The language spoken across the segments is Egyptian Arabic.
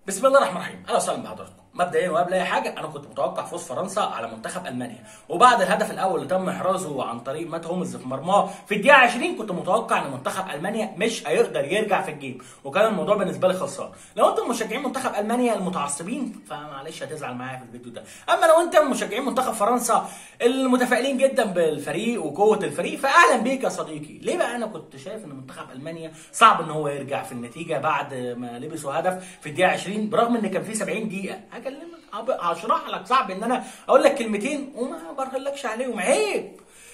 بسم الله الرحمن الرحيم اهلا وسهلا بحضراتكم مبدئيا وقبل اي حاجه انا كنت متوقع فوز فرنسا على منتخب المانيا وبعد الهدف الاول اللي تم احرازه عن طريق مات هومز في مرماه في الدقيقه 20 كنت متوقع ان منتخب المانيا مش هيقدر يرجع في الجيم وكان الموضوع بالنسبه لي خسران لو انتم مشجعين منتخب المانيا المتعصبين فمعلش هتزعل معايا في الفيديو ده اما لو انت من مشجعين منتخب فرنسا المتفائلين جدا بالفريق وقوه الفريق فاهلا بيك يا صديقي ليه بقى انا كنت شايف ان منتخب المانيا صعب ان هو يرجع في النتيجه بعد ما لبسوا هدف في الدقيقه 20 برغم ان كان في 70 دقيقه هكلمك هشرح لك صعب ان انا اقول لك كلمتين وما برغلكش عليهم عيب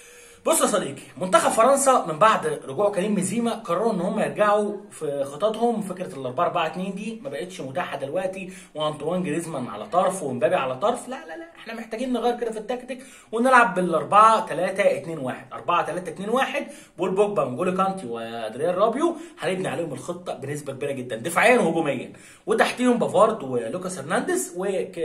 بص يا صديقي منتخب فرنسا من بعد رجوع كريم بنزيما قرروا ان هم يرجعوا في خططهم فكره ال 4 4 2 دي ما بقتش متاحه دلوقتي وانطوان جريزمان على طرف ومبابي على طرف لا لا لا احنا محتاجين نغير كده في التكتيك ونلعب بال 4 3 2 1 4 3 2 1 بول بوجبا ونجولي كانتي وادريان رابيو هنبني عليهم الخطه بنسبه كبيره جدا دفاعيا وهجوميا وتحتيهم بافارد ولوكاس هرنانديز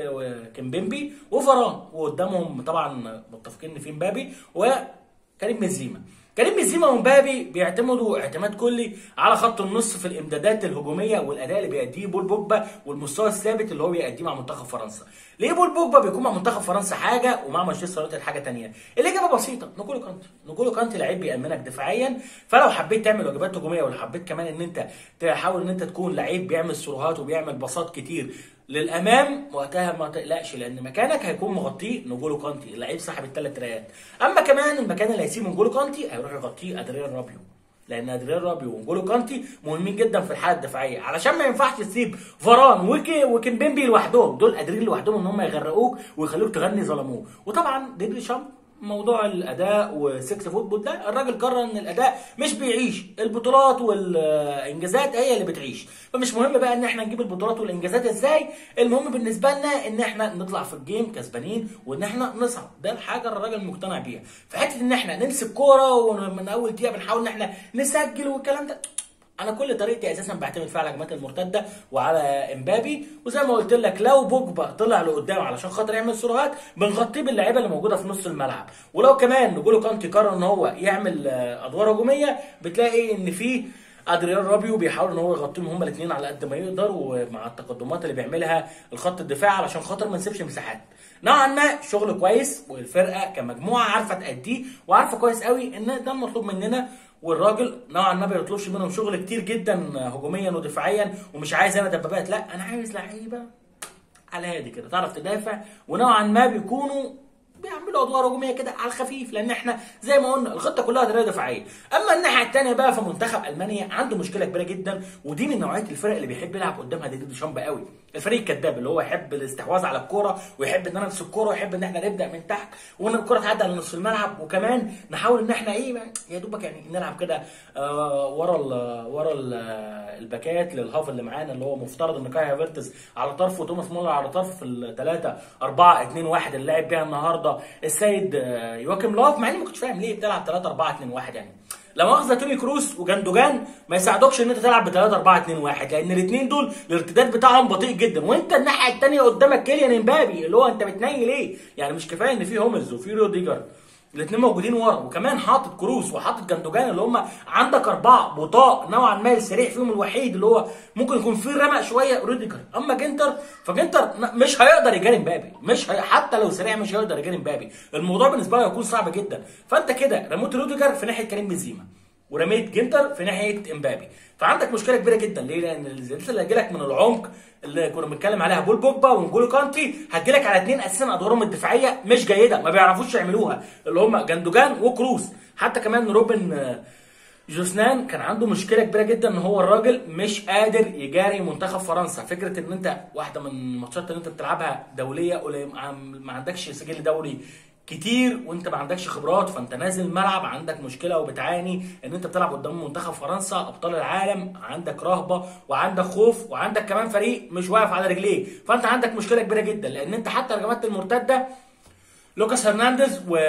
وكيمبيمبي وفران وقدامهم طبعا متفقين ان في مبابي و كريم بنزيما كريم بنزيما ومبابي بيعتمدوا اعتماد كلي على خط النص في الامدادات الهجوميه والاداء اللي بيأديه بول بوجبا والمستوى الثابت اللي هو بيأديه مع منتخب فرنسا. ليه بول بوجبا بيكون مع منتخب فرنسا حاجه ومع مانشستر يونايتد حاجه ثانيه؟ الاجابه بسيطه نقولو كانتي، نقولو كانتي لعيب بيأمنك دفاعيا فلو حبيت تعمل واجبات هجوميه ولو حبيت كمان ان انت تحاول ان انت تكون لعيب بيعمل سروهات وبيعمل باصات كتير للامام وقتها ما تقلقش لان مكانك هيكون مغطيه نجولو كانتي اللعيب صاحب الثلاث ريات اما كمان المكان اللي هيسيبه نجولو كانتي هيروح يغطيه ادريان رابيو لان ادريان رابيو ونجولو كانتي مهمين جدا في الحاله الدفاعيه علشان ما ينفعش تسيب فران وكي وكيمبيمبي لوحدهم دول قادرين لوحدهم ان هم يغرقوك ويخلوك تغني ظلموه وطبعا ديبلي شامب موضوع الاداء وسكس فوتبول ده الراجل قرر ان الاداء مش بيعيش البطولات والانجازات هي اللي بتعيش فمش مهم بقى ان احنا نجيب البطولات والانجازات ازاي المهم بالنسبه لنا ان احنا نطلع في الجيم كسبانين وان احنا نصعد ده الحاجه الراجل مقتنع بيها في حته ان احنا نمسك كوره ومن اول دقيقه بنحاول ان احنا نسجل والكلام ده انا كل طريقتي اساسا بعتمد فيها على الهجمات المرتده وعلى امبابي وزي ما قلت لك لو بوجبا طلع لقدام علشان خاطر يعمل سرعات بنغطيه باللعيبه اللي موجوده في نص الملعب ولو كمان نقوله كانتي قرر ان هو يعمل ادوار هجوميه بتلاقي ان في ادريان رابيو بيحاول ان هو يغطيهم هما الاثنين على قد ما يقدر ومع التقدمات اللي بيعملها الخط الدفاع علشان خاطر ما نسيبش مساحات نوعا ما شغل كويس والفرقه كمجموعه عارفه تأديه وعارفه كويس قوي ان ده المطلوب مننا والراجل نوعا ما بيطلبش منهم شغل كتير جدا هجوميا ودفاعيا ومش عايز انا دبابات لا انا عايز لعيبه على هادي كده تعرف تدافع ونوعا ما بيكونوا بيعملوا ادوار هجوميه كده على الخفيف لان احنا زي ما قلنا الخطه كلها طريقه دفاعيه اما الناحيه الثانيه بقى في منتخب المانيا عنده مشكله كبيره جدا ودي من نوعيه الفرق اللي بيحب يلعب قدامها دي ديشامب قوي الفريق الكذاب اللي هو يحب الاستحواذ على الكوره ويحب ان انا امسك الكوره ويحب ان احنا نبدا من تحت وان الكوره تعدي على نصف الملعب وكمان نحاول ان احنا ايه يا دوبك يعني نلعب كده آه ورا ال ورا ال الباكات للهاف اللي معانا اللي هو مفترض ان كاي هافرتز على طرف وتوماس مولر على طرف في الثلاثه 4 2 1 اللي لعب بيها النهارده السيد يواكيم لاف مع اني ما كنتش فاهم ليه بتلعب 3 4 2 1 يعني لا مؤاخذه توني كروس وجندوجان ما يساعدوكش ان انت تلعب ب 3 4 2 1 لان الاثنين دول الارتداد بتاعهم بطيء جدا وانت الناحيه الثانيه قدامك كيليان امبابي اللي هو انت بتنيل ايه؟ يعني مش كفايه ان في هومز وفي روديجر الاثنين موجودين ورا وكمان حاطط كروس وحاطط جندوجان اللي هم عندك اربعه بطاء نوعا ما السريع فيهم الوحيد اللي هو ممكن يكون فيه رمق شويه روديجر اما جنتر فجنتر مش هيقدر يجاري مبابي مش هي حتى لو سريع مش هيقدر يجاري مبابي الموضوع بالنسبه له هيكون صعب جدا فانت كده رميت روديجر في ناحيه كريم بنزيما ورميت جنتر في ناحيه امبابي فعندك مشكله كبيره جدا ليه؟ لان الزيادات اللي هتجيلك من العمق اللي كنا بنتكلم عليها بول بوجبا ونجولو كانتي هتجيلك على اثنين اساسا ادوارهم الدفاعيه مش جيده ما بيعرفوش يعملوها اللي هم جندوجان وكروس حتى كمان روبن جوسنان كان عنده مشكله كبيره جدا ان هو الراجل مش قادر يجاري منتخب فرنسا فكره ان انت واحده من الماتشات اللي انت بتلعبها دوليه ما عندكش سجل دوري كتير وانت ما عندكش خبرات فانت نازل الملعب عندك مشكله وبتعاني ان انت بتلعب قدام منتخب فرنسا ابطال العالم عندك رهبه وعندك خوف وعندك كمان فريق مش واقف على رجليه فانت عندك مشكله كبيره جدا لان انت حتى الهجمات المرتده لوكاس هرنانديز و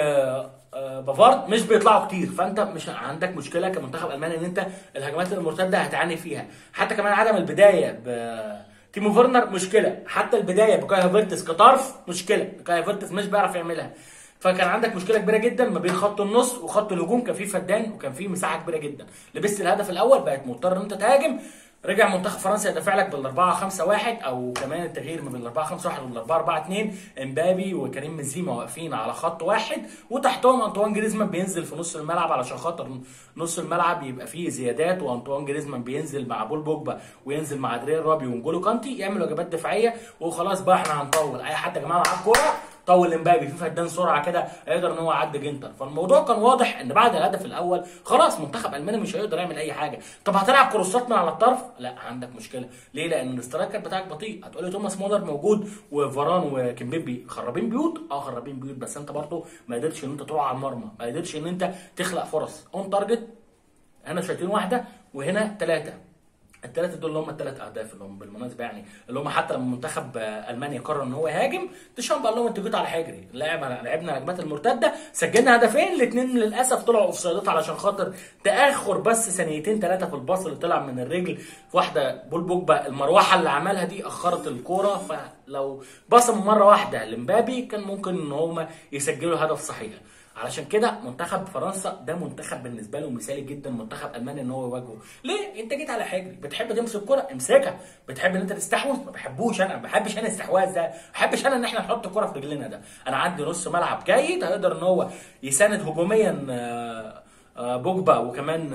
بافارد مش بيطلعوا كتير فانت مش عندك مشكله كمنتخب الماني ان انت الهجمات المرتده هتعاني فيها حتى كمان عدم البدايه ب تيمو فيرنر مشكله حتى البدايه بكاي هافرتس كطرف مشكله كاي هافرتس مش بيعرف يعملها فكان عندك مشكله كبيره جدا ما بين خط النص وخط الهجوم كان في فدان وكان في مساحه كبيره جدا لبست الهدف الاول بقت مضطر ان انت تهاجم رجع منتخب فرنسا يدافع لك بال 4 5 1 او كمان التغيير من ال 4 5 1 وال 4 4 2 امبابي وكريم بنزيما واقفين على خط واحد وتحتهم انطوان جريزمان بينزل في نص الملعب علشان خاطر نص الملعب يبقى فيه زيادات وانطوان جريزمان بينزل مع بول بوجبا وينزل مع ادريان رابي ونجولو كانتي يعمل واجبات دفاعيه وخلاص بقى احنا هنطول اي حد يا جماعه معاه كوره طول امبابي في فدان سرعه كده هيقدر ان هو يعدي جنتر فالموضوع كان واضح ان بعد الهدف الاول خلاص منتخب المانيا مش هيقدر يعمل اي حاجه طب هتلعب كروسات من على الطرف لا عندك مشكله ليه لان الاسترايكر بتاعك بطيء هتقول لي توماس مولر موجود وفاران وكيمبيمبي خرابين بيوت اه خرابين بيوت بس انت برضه ما قدرتش ان انت تروح على المرمى ما قدرتش ان انت تخلق فرص اون تارجت هنا شايطين واحده وهنا ثلاثه الثلاثه دول اللي هم الثلاث اهداف اللي هم بالمناسبه يعني اللي هم حتى لما منتخب المانيا قرر ان هو يهاجم ديشامب قال لهم انتوا جيتوا على حجري لعبنا لعبنا هجمات المرتده سجلنا هدفين الاثنين للاسف طلعوا اوفسايدات علشان خاطر تاخر بس ثانيتين ثلاثه في الباص اللي طلع من الرجل في واحده بول بوجبا المروحه اللي عملها دي اخرت الكوره فلو بصم مره واحده لمبابي كان ممكن ان هم يسجلوا هدف صحيح علشان كده منتخب فرنسا ده منتخب بالنسبه له مثالي جدا منتخب المانيا ان هو يواجهه ليه انت جيت على حجري بتحب تمسك الكره امسكها بتحب ان انت تستحوذ ما بحبوش انا ما بحبش انا استحواذ ده ما بحبش انا ان احنا نحط الكره في رجلنا ده انا عندي نص ملعب جيد هيقدر ان هو يساند هجوميا بوجبا وكمان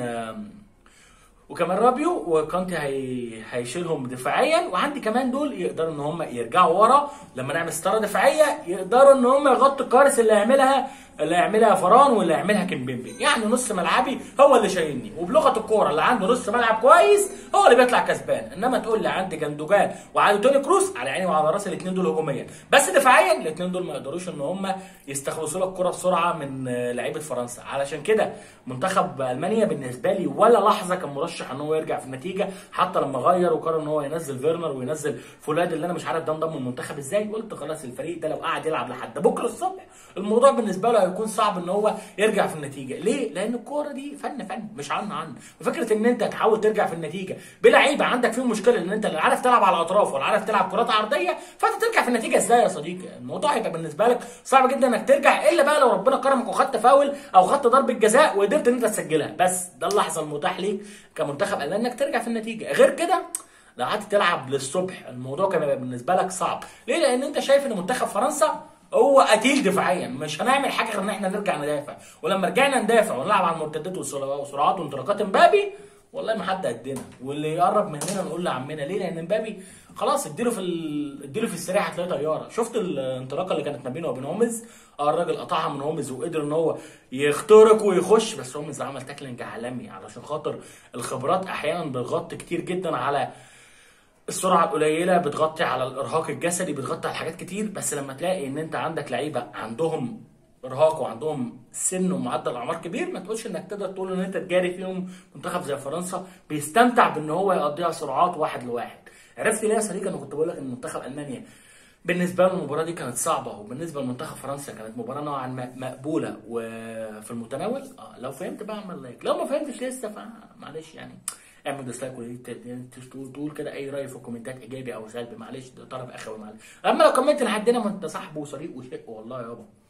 وكمان رابيو وكانتي هي... هيشيلهم دفاعيا وعندي كمان دول يقدروا ان هم يرجعوا ورا لما نعمل ستاره دفاعيه يقدروا ان هم يغطوا الكوارث اللي هيعملها اللي هيعملها فران واللي هيعملها كيمبيمبي يعني نص ملعبي هو اللي شايلني وبلغه الكوره اللي عنده نص ملعب كويس هو اللي بيطلع كسبان انما تقول لي عندي جندوجان وعندي توني كروس على عيني وعلى راسي الاثنين دول هجوميا بس دفاعيا الاثنين دول ما يقدروش ان هم يستخلصوا لك الكره بسرعه من لعيبه فرنسا علشان كده منتخب المانيا بالنسبه لي ولا لحظه كان مرشح ان هو يرجع في النتيجه حتى لما غير وقرر ان هو ينزل فيرنر وينزل فولاد اللي انا مش عارف ده انضم المنتخب ازاي قلت خلاص الفريق ده لو قعد يلعب لحد بكره الصبح الموضوع بالنسبه له هيكون صعب ان هو يرجع في النتيجه ليه لان الكوره دي فن فن مش عن عن وفكره ان انت تحاول ترجع في النتيجه بلعيبه عندك فيهم مشكله ان انت لا عارف تلعب على الاطراف ولا عارف تلعب كرات عرضيه فانت ترجع في النتيجه ازاي يا صديقي الموضوع هيبقى بالنسبه لك صعب جدا انك ترجع الا بقى لو ربنا كرمك وخدت فاول او خدت ضربه جزاء وقدرت ان انت تسجلها بس ده اللحظه المتاح ليك كمنتخب المانيا انك ترجع في النتيجه غير كده لو قعدت تلعب للصبح الموضوع كان هيبقى بالنسبه لك صعب ليه لان انت شايف ان منتخب فرنسا هو قتيل دفاعيا مش هنعمل حاجه غير ان احنا نرجع ندافع ولما رجعنا ندافع ونلعب على المرتدات والسرعات وانطلاقات امبابي والله ما حد قدنا واللي يقرب مننا نقول لعمنا ليه لان امبابي خلاص اديله في ال... اديله في السريع هتلاقيه طياره شفت الانطلاقه اللي كانت ما بينه وبين هومز اه الراجل قطعها من هومز وقدر ان هو يخترق ويخش بس هومز عمل تاكلينج عالمي علشان خاطر الخبرات احيانا بتغطي كتير جدا على السرعه القليله بتغطي على الارهاق الجسدي بتغطي على حاجات كتير بس لما تلاقي ان انت عندك لعيبه عندهم ارهاق وعندهم سن ومعدل اعمار كبير ما تقولش انك تقدر تقول ان انت تجاري فيهم منتخب زي فرنسا بيستمتع بان هو يقضيها سرعات واحد لواحد عرفت ليه يا صديقي انا كنت بقول لك ان منتخب المانيا بالنسبه له المباراه دي كانت صعبه وبالنسبه لمنتخب فرنسا كانت مباراه نوعا ما مقبوله وفي المتناول اه لو فهمت بقى اعمل لايك لو ما فهمتش لسه فمعلش يعني اعمل ديسلايك وتقول كده اي راي في الكومنتات ايجابي او سلبي معلش ده طرف اخوي معلش اما لو كملت لحد هنا ما انت صاحبه وصديق وشيء والله يابا